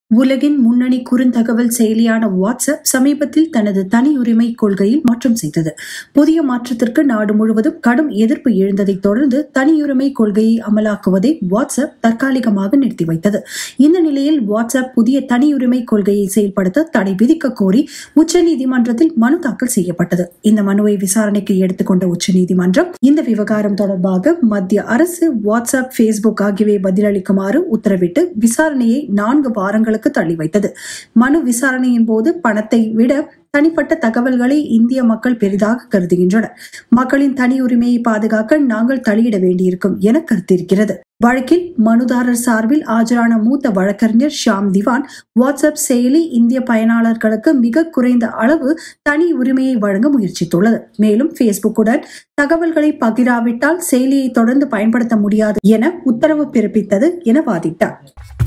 உலகின் முன்னணி குறுந்தகவல் செயலியான வாட்ஸ்அப் சமீபத்தில் தனது தனியுரிமை கொள்கையில் மாற்றம் செய்தது புதிய மாற்றத்திற்கு நாடு முழுவதும் கடும் எதிர்ப்பு எழுந்ததைத் தொடர்ந்து தனியுரிமை கொள்கையை அமலாக்குவதை வாட்ஸ்அப் தற்காலிகமாக நிறுத்தி வைத்தது இந்த நிலையில் வாட்ஸ்அப் புதிய தனியுரிமை கொள்கையை செயல்படுத்த தடை விதிக்க கோரி உச்சநீதிமன்றத்தில் மனு தாக்கல் செய்யப்பட்டது இந்த மனுவை விசாரணைக்கு எடுத்துக்கொண்ட உச்சநீதிமன்றம் இந்த விவகாரம் தொடர்பாக மத்திய அரசு வாட்ஸ்அப் பேஸ்புக் ஆகியவை பதிலளிக்குமாறு உத்தரவிட்டு விசாரணையை நான்கு வாரங்களுக்கு தள்ளி வைத்தது மனு விசாரணையின் போது பணத்தை விட தனிப்பட்ட தகவல்களை இந்திய மக்கள் பெரிதாக கருதுகின்றனர் மக்களின் தனி உரிமையை பாதுகாக்க நாங்கள் தலையிட வேண்டியிருக்கும் என கருத்திருக்கிறது வழக்கில் மனுதாரர் சார்பில் ஆஜரான மூத்த வழக்கறிஞர் ஷாம் திவான் வாட்ஸ்அப் செயலி இந்திய பயனாளர்களுக்கு மிக குறைந்த அளவு தனி உரிமையை வழங்க முயற்சித்துள்ளது மேலும் பேஸ்புக்குடன் தகவல்களை பகிராவிட்டால் செயலியை தொடர்ந்து பயன்படுத்த முடியாது என உத்தரவு பிறப்பித்தது என வாதிட்டார்